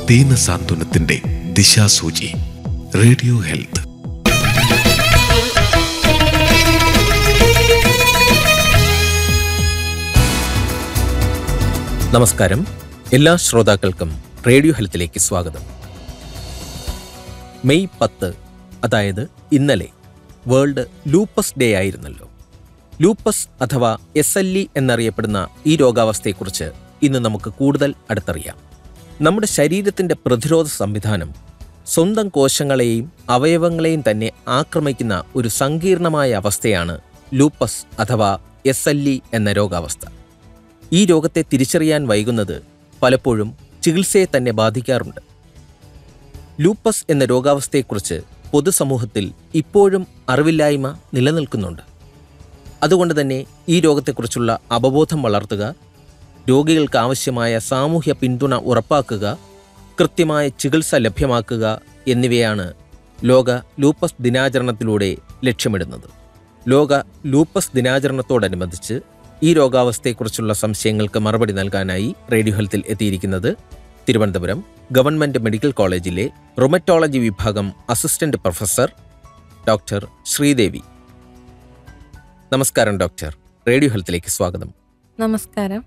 ദീന സാന്ത്വനത്തിന്റെ ദിശാസൂചി radio health നമസ്കാരം എല്ലാ ശ്രോതാക്കൾക്കും റേഡിയോ ഹെൽത്തിലേക്ക് സ്വാഗതം മെയ് പത്ത് അതായത് ഇന്നലെ വേൾഡ് ലൂപ്പസ് ഡേ ആയിരുന്നല്ലോ ലൂപ്പസ് അഥവാ എസ് എൽ ഇ എന്നറിയപ്പെടുന്ന ഈ രോഗാവസ്ഥയെക്കുറിച്ച് ഇന്ന് നമുക്ക് കൂടുതൽ അടുത്തറിയാം നമ്മുടെ ശരീരത്തിൻ്റെ പ്രതിരോധ സംവിധാനം സ്വന്തം കോശങ്ങളെയും അവയവങ്ങളെയും തന്നെ ആക്രമിക്കുന്ന ഒരു സങ്കീർണമായ അവസ്ഥയാണ് ലൂപ്പസ് അഥവാ എസ് എൽ ഇ എന്ന രോഗാവസ്ഥ ഈ രോഗത്തെ തിരിച്ചറിയാൻ വൈകുന്നത് പലപ്പോഴും ചികിത്സയെ തന്നെ ബാധിക്കാറുണ്ട് ലൂപ്പസ് എന്ന രോഗാവസ്ഥയെക്കുറിച്ച് പൊതുസമൂഹത്തിൽ ഇപ്പോഴും അറിവില്ലായ്മ നിലനിൽക്കുന്നുണ്ട് അതുകൊണ്ട് തന്നെ ഈ രോഗത്തെക്കുറിച്ചുള്ള അവബോധം വളർത്തുക രോഗികൾക്ക് ആവശ്യമായ സാമൂഹ്യ പിന്തുണ ഉറപ്പാക്കുക കൃത്യമായ ചികിത്സ ലഭ്യമാക്കുക എന്നിവയാണ് ലോക ലൂപ്പസ് ദിനാചരണത്തിലൂടെ ലക്ഷ്യമിടുന്നത് ലോക ലൂപ്പസ് ദിനാചരണത്തോടനുബന്ധിച്ച് ഈ രോഗാവസ്ഥയെക്കുറിച്ചുള്ള സംശയങ്ങൾക്ക് മറുപടി നൽകാനായി റേഡിയോ ഹെൽത്തിൽ എത്തിയിരിക്കുന്നത് തിരുവനന്തപുരം ഗവൺമെന്റ് മെഡിക്കൽ കോളേജിലെ റൊമറ്റോളജി വിഭാഗം അസിസ്റ്റന്റ് പ്രൊഫസർ ഡോക്ടർ ശ്രീദേവി നമസ്കാരം ഡോക്ടർ റേഡിയോ ഹെൽത്തിലേക്ക് സ്വാഗതം നമസ്കാരം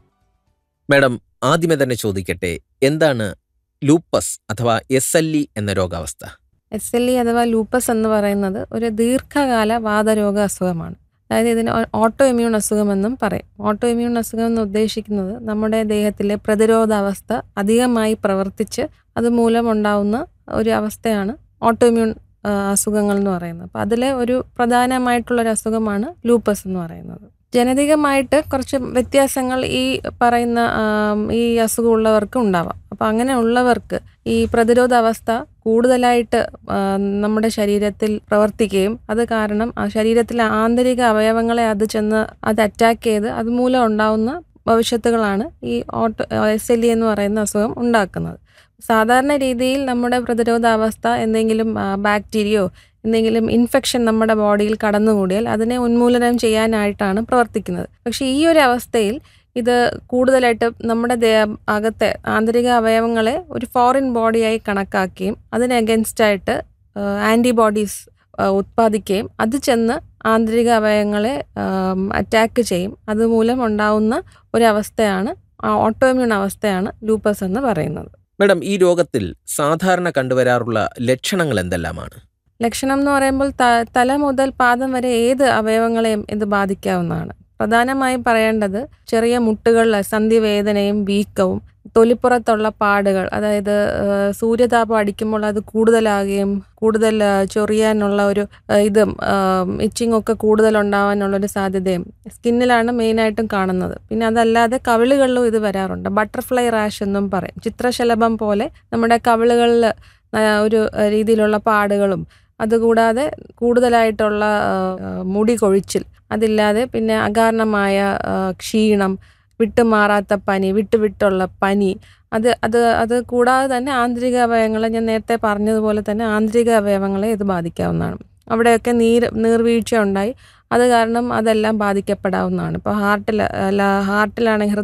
മാഡം ആദ്യമേ തന്നെ ചോദിക്കട്ടെ എന്താണ് ലൂപ്പസ് അഥവാ എസ് എൽ ഇ എന്ന രോഗാവസ്ഥ എസ് എൽ ഇ അഥവാ ലൂപ്പസ് എന്ന് പറയുന്നത് ഒരു ദീർഘകാല വാതരോഗ അസുഖമാണ് അതായത് ഇതിന് ഓട്ടോ ഇമ്മ്യൂൺ അസുഖമെന്നും പറയും ഓട്ടോ ഇമ്മ്യൂൺ അസുഖം എന്ന് ഉദ്ദേശിക്കുന്നത് നമ്മുടെ ദേഹത്തിലെ പ്രതിരോധാവസ്ഥ അധികമായി പ്രവർത്തിച്ച് അതുമൂലം ഉണ്ടാവുന്ന ഒരു അവസ്ഥയാണ് ഓട്ടോ ഇമ്മ്യൂൺ ആ, അസുഖങ്ങൾ എന്ന് പറയുന്നത് അപ്പോൾ അതിലെ ഒരു പ്രധാനമായിട്ടുള്ള ഒരു അസുഖമാണ് ലൂപ്പസ് എന്ന് പറയുന്നത് ജനതികമായിട്ട് കുറച്ച് വ്യത്യാസങ്ങൾ ഈ പറയുന്ന ആം, ഈ അസുഖമുള്ളവർക്ക് ഉണ്ടാവാം അപ്പോൾ അങ്ങനെ ഉള്ളവർക്ക് ഈ പ്രതിരോധ അവസ്ഥ കൂടുതലായിട്ട് ആ, നമ്മുടെ ശരീരത്തിൽ പ്രവർത്തിക്കുകയും അത് കാരണം ആ ശരീരത്തിലെ ആന്തരിക അവയവങ്ങളെ അത് ചെന്ന് അത് അറ്റാക്ക് ചെയ്ത് അതുമൂലം ഉണ്ടാവുന്ന ഭവിഷ്യത്തുകളാണ് ഈ ഓട്ടോ എസ് എൽ ഇ എന്ന് പറയുന്ന അസുഖം ഉണ്ടാക്കുന്നത് സാധാരണ രീതിയിൽ നമ്മുടെ പ്രതിരോധാവസ്ഥ എന്തെങ്കിലും ആ, ബാക്ടീരിയയോ എന്തെങ്കിലും ഇൻഫെക്ഷൻ നമ്മുടെ ബോഡിയിൽ കടന്നുകൂടിയാൽ അതിനെ ഉന്മൂലനം ചെയ്യാനായിട്ടാണ് പ്രവർത്തിക്കുന്നത് പക്ഷേ ഈ ഒരു അവസ്ഥയിൽ ഇത് കൂടുതലായിട്ട് നമ്മുടെ ദേ- അകത്തെ ആന്തരിക അവയവങ്ങളെ ഒരു ഫോറിൻ ബോഡിയായി കണക്കാക്കുകയും അതിന് against ആയിട്ട് ആൻറ്റിബോഡീസ് ഉത്പാദിക്കുകയും അത് ചെന്ന് ആന്തരിക അവയവങ്ങളെ അറ്റാക്ക് ചെയ്യും അതുമൂലം ഉണ്ടാവുന്ന ഒരവസ്ഥയാണ് ഓട്ടോമ്യൂൺ അവസ്ഥയാണ് ലൂപ്പസ് എന്ന് പറയുന്നത് മാഡം ഈ രോഗത്തിൽ സാധാരണ കണ്ടുവരാറുള്ള ലക്ഷണങ്ങൾ എന്തെല്ലാമാണ് ലക്ഷണം എന്ന് പറയുമ്പോൾ ത- തല മുതൽ പാദം വരെ ഏത് അവയവങ്ങളെയും ഇത് ബാധിക്കാവുന്നതാണ് പ്രധാനമായും പറയേണ്ടത് ചെറിയ മുട്ടുകളിൽ സന്ധിവേദനയും വീക്കവും തൊലിപ്പുറത്തുള്ള പാടുകൾ അതായത് ആ, സൂര്യതാപം അടിക്കുമ്പോൾ അത് കൂടുതലാകുകയും കൂടുതൽ ആ, ചൊറിയാനുള്ള ഒരു ആ, ഇതും ഇച്ചിങ് ഒക്കെ കൂടുതൽ ഉണ്ടാവാനുള്ളൊരു സാധ്യതയും സ്കിന്നിലാണ് മെയിനായിട്ടും കാണുന്നത് പിന്നെ അതല്ലാതെ കവിളുകളിലും ഇത് വരാറുണ്ട് ബട്ടർഫ്ലൈ റാഷ് എന്നും പറയും ചിത്രശലഭം പോലെ നമ്മുടെ കവിളുകളിൽ ഒരു ആ, രീതിയിലുള്ള പാടുകളും അതുകൂടാതെ കൂടുതലായിട്ടുള്ള ആ, ആ, മുടി കൊഴിച്ചിൽ അതില്ലാതെ പിന്നെ അകാരണമായ ആ, ക്ഷീണം വിട്ടുമാറാത്ത പനി വിട്ടുവിട്ടുള്ള പനി അത് അത് അത് കൂടാതെ തന്നെ ആന്തരിക അവയവങ്ങളെ ഞാൻ നേരത്തെ പറഞ്ഞതുപോലെ തന്നെ ആന്തരിക അവയവങ്ങളെ ഇത് ബാധിക്കാവുന്നതാണ് അവിടെയൊക്കെ നീർ നീർവീഴ്ച ഉണ്ടായി അത് കാരണം അതെല്ലാം ബാധിക്കപ്പെടാവുന്നതാണ് ഇപ്പോൾ ഹാർട്ടിൽ അല്ല ഹാർട്ടിലാണെങ്കിൽ